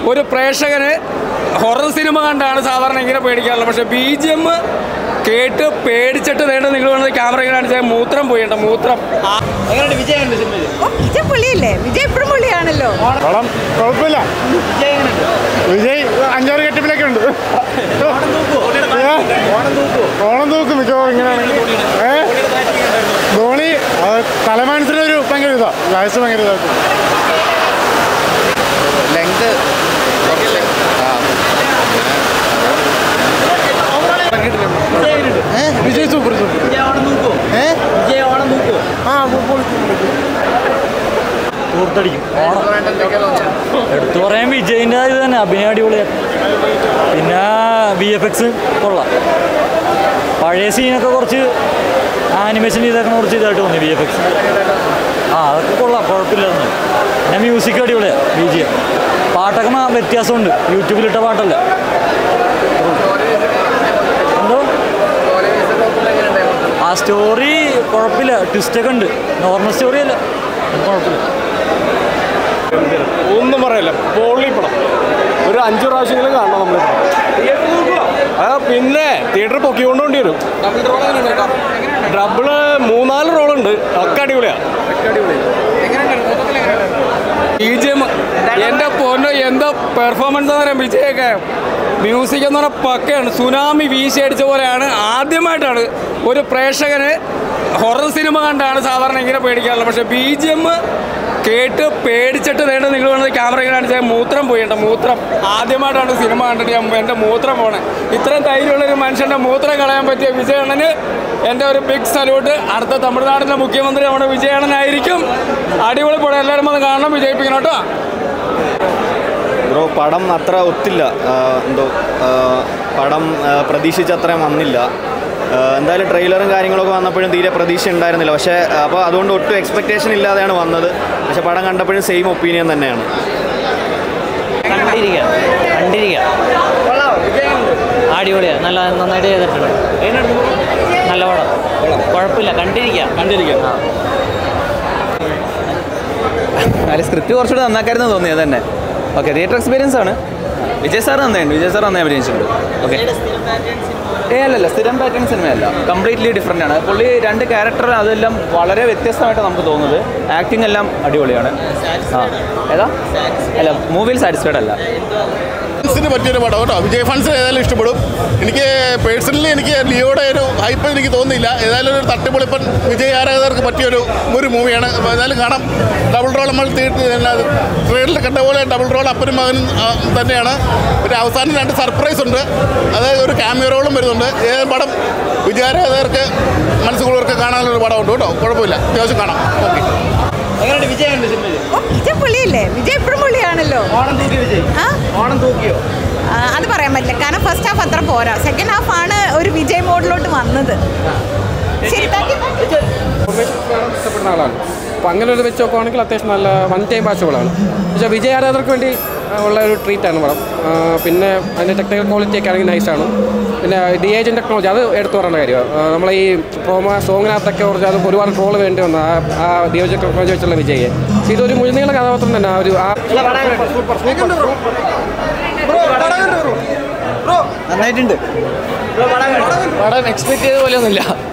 ഒരു പ്രേക്ഷകന് horror cinema കണ്ടാണ് സാധാരണ ഇങ്ങനെ പേടിക്കാറുള്ളത് പക്ഷേ ബി ജി എം കേട്ട് പേടിച്ചിട്ട് വേണ്ട നിങ്ങൾ വേണ്ടത് ക്യാമറ കാണിച്ചാൽ മൂത്രം പോയിട്ടുണ്ട് മൂത്രം ആ എങ്ങനെയുണ്ട് വിജയ് ഉണ്ട് സിനിമയിൽ ഓ വിജയ് പുള്ളിയല്ലേ വിജയ് എപ്പോഴും പുള്ളിയാണല്ലോ പടം കുഴപ്പമില്ല വിജയ് എങ്ങനെയുണ്ട് വിജയ് അഞ്ചാറ് കെട്ടിപ്പിലൊക്കെ ഉണ്ട് ഓണം തൂക്കുവോ ഓണം തൂക്കുവോ ഓണം തൂക്കും മിക്കവാറും ഇങ്ങനെയാണെങ്കിൽ ഏ ധോണി അത് തലമാനസിനൊരു ഭയങ്കര ഇതാ വയസ്സ് ഭയങ്കര ഇതാക്കും ലെങ്ത് കുറച്ച് ആ വിജയ് എങ്ങനെയുണ്ട് വിജയ് സൂപ്പർ സൂപ്പർ വിജയ് ഓണം തൂക്കുവോ വിജയ് ഓണം തൂക്കുവോ ആ കൂർത്തടിക്കും എടുത്തു പറയാൻ വിജയിൻ്റെ ഇത് തന്നെ അഭിനയം അടിപൊളിയാണ് പിന്നെ വി എഫ് എക്സ് കൊള്ളാം പഴയ സീനൊക്കെ കുറച്ച് ആനിമേഷൻ ചെയ്തേക്കണ കുറച്ച് ഇതായിട്ട് തോന്നി വി എഫ് എക്സ് ആ അതൊക്കെ കൊള്ളാം കുഴപ്പമില്ലായിരുന്നു പിന്നെ മ്യൂസിക് അടിപൊളിയാണ് ബി ജി എം പാട്ടൊക്കെ മാ- വ്യത്യാസമുണ്ട് യൂട്യൂബിലിട്ട പാട്ടല്ല എന്തോ ആ സ്റ്റോറി കുഴപ്പമില്ല ട്വിസ്റ്റൊക്കെ ഉണ്ട് നോർമൽ സ്റ്റോറി അല്ല അത് കുഴപ്പമില്ല ഒന്നും പറയല്ല പൊള്ളി പടം ഒരു അഞ്ചു പ്രാവശ്യമെങ്കിലും കാണണം നമ്മൾ ആ പിന്നെ തിയേറ്റർ പൊക്കിക്കൊണ്ടോണ്ടി വരും ഡബിള് മൂന്നാല് റോളുണ്ട് ഒക്കെ അടിപൊളിയാണ് ബിജിഎം എൻ്റെ പൊന്നോ എന്താ പെർഫോമൻസ് എന്ന് പറയാം വിജയൊക്കെ മ്യൂസിക് എന്ന് പറഞ്ഞാൽ പക്കയാണ് സുനാമി വീശി അടിച്ച പോലെയാണ് ആദ്യമായിട്ടാണ് ഒരു പ്രേക്ഷകന് ഹൊറർ സിനിമ കണ്ടാണ് സാധാരണ ഇങ്ങനെ പേടിക്കാറുള്ളത് പക്ഷേ ബി ജി എം കേട്ട് പേടിച്ചിട്ട് വേണ്ട നിങ്ങൾ വേണ്ടത് ക്യാമറ കാണിച്ചാൽ മൂത്രം പോയിട്ടുണ്ട് മൂത്രം ആദ്യമായിട്ടാണ് സിനിമ കണ്ടിട്ട് ഞാൻ എൻ്റെ മൂത്രം പോണേ ഇത്രയും ധൈര്യമുള്ള ഒരു മനുഷ്യൻ്റെ മൂത്രം കളയാൻ പറ്റിയ വിജയണ്ണന് എൻ്റെ ഒരു ബിഗ് സല്യൂട്ട് അടുത്ത തമിഴ്നാടിൻ്റെ മുഖ്യമന്ത്രി നമ്മുടെ വിജയണ്ണനായിരിക്കും അടിപൊളി പടം എല്ലാവരും വന്ന് കാണണം വിജയിപ്പിക്കണം കേട്ടോ ബ്രോ പടം അത്ര ഒത്തില്ല ആ, എന്തോ ആ, പടം ആ, പ്രതീക്ഷിച്ച അത്രയും വന്നില്ല ആ, എന്തായാലും ട്രെയിലറും കാര്യങ്ങളൊക്കെ വന്നപ്പോഴും തീരെ പ്രതീക്ഷ ഉണ്ടായിരുന്നില്ല പക്ഷേ അപ്പോൾ അതുകൊണ്ട് ഒട്ടും എക്സ്പെക്റ്റേഷൻ ഇല്ലാതെയാണ് വന്നത് പക്ഷേ പടം കണ്ടപ്പോഴും സെയിം ഒപ്പീനിയൻ തന്നെയാണ് കണ്ടിരിക്കുക കണ്ടിരിക്കുക അടിപൊളിയാണ് നല്ല നന്നായിട്ട് ചെയ്തിട്ടുണ്ട് നല്ല പടം കുഴപ്പമില്ല കണ്ടിരിക്കുക കണ്ടിരിക്കാം അല്ല സ്ക്രിപ്റ്റ് കുറച്ചുകൂടെ നന്നാക്കായിരുന്നു തോന്നിയത് തന്നെ ഓക്കെ തിയേറ്റർ എക്സ്പീരിയൻസ് ആണ് വിജയ് സാർ നന്നായിട്ടുണ്ട് വിജയ് സാർ നന്നായി അഭിനയിച്ചിട്ടുണ്ട് ഓക്കെ ഏ അല്ലല്ല സ്ഥിരം പാറ്റേൺ സിനിമയല്ല കംപ്ലീറ്റ്ലി ഡിഫറെൻ്റ് ആണ് പുള്ളി രണ്ട് ക്യാരക്ടർ അതെല്ലാം വളരെ വ്യത്യസ്തമായിട്ട് നമുക്ക് തോന്നുന്നത് ആക്ടിങ് എല്ലാം അടിപൊളിയാണ് ആ ഏതാ അല്ല മൂവിയിൽ സാറ്റിസ്ഫൈഡ് അല്ല ഫാൻസിന് പറ്റിയൊരു പടം കേട്ടോ വിജയ് ഫാൻസിന് ഏതായാലും ഇഷ്ടപ്പെടും എനിക്ക് പേഴ്സണലി എനിക്ക് ലിയോയുടെ ഒരു ഹൈപ്പ് എനിക്ക് തോന്നുന്നില്ല ഏതായാലും ഒരു തട്ടിപ്പൊളിപ്പൻ വിജയ് ആരാധകർക്ക് പറ്റിയൊരു ഒരു മൂവിയാണ് അപ്പോൾ ഏതായാലും കാണാം ഡബിൾ റോൾ നമ്മൾ ട്രെയിനിൽ കണ്ട പോലെ ഡബിൾ റോൾ അപ്പനും മകനും ആ, തന്നെയാണ് ഒരു അവസാനം രണ്ട് സർപ്രൈസ് ഉണ്ട് അത് ഒരു ക്യാമിയോ റോളും വരുന്നുണ്ട് ഏത് പടം വിജയ് ആരാധകർക്ക് മനസ്സുകൂടവർക്ക് കാണാനുള്ളൊരു പടമുണ്ട് കേട്ടോ കുഴപ്പമില്ല അത്യാവശ്യം കാണാം ഓക്കെ എങ്ങനെയുണ്ട് വിജയ് ഉണ്ട് സിനിമയിൽ ഓ വിജയ് പുള്ളിയല്ലേ വിജയ് എപ്പോഴും പുള്ളിയാണല്ലോ ഓണം തൂക്കി വിജയ് ആ ഓണം തൂക്കിയോ ആ, അത് പറയാൻ പറ്റില്ല കാരണം ഫസ്റ്റ് ഹാഫ് അത്ര പോരാ സെക്കൻഡ് ഹാഫ് ആണ് ഒരു വിജയ് മോഡിലോട്ട് വന്നത് ശരി താങ്ക് യു ഇഷ്ടപ്പെടുന്ന ആളാണ് അപ്പോൾ അങ്ങനെ ഒരു വെച്ച് നോക്കുവാണെങ്കിൽ അത്യാവശ്യം നല്ല വൺ ടൈം വാച്ചബിളാണ് പക്ഷേ വിജയ് ആരാധകർക്ക് വേണ്ടി ആ, ഉള്ള ഒരു ട്രീറ്റാണ് പടം ആ, പിന്നെ അതിൻ്റെ ടെക്നിക്കൽ ക്വാളിറ്റി ഒക്കെ ആണെങ്കിൽ നൈസാണ് പിന്നെ ഡി ഏജൻ ടെക്നോളജി അത് എടുത്തു പറയേണ്ട കാര്യമാണ് ആ, നമ്മളെ ഈ പ്രോമോ സോങ്ങിനകത്തൊക്കെ കുറച്ച് അത് ഒരുപാട് ട്രോൾ വേണ്ടി വന്ന ആ ആ ഡി ഏജൻ ടെക്നോളജി വെച്ചുള്ള വിജയ് പക്ഷേ ഇതൊരു മുഴുനീള കഥാപാത്രം തന്നെ ആ ഒരു ആ നന്നായിട്ടുണ്ട് ബ്രോ പടം കണ്ടോ പടം എക്സ്പെക്ട് ചെയ്ത പോലെയൊന്നുമില്ല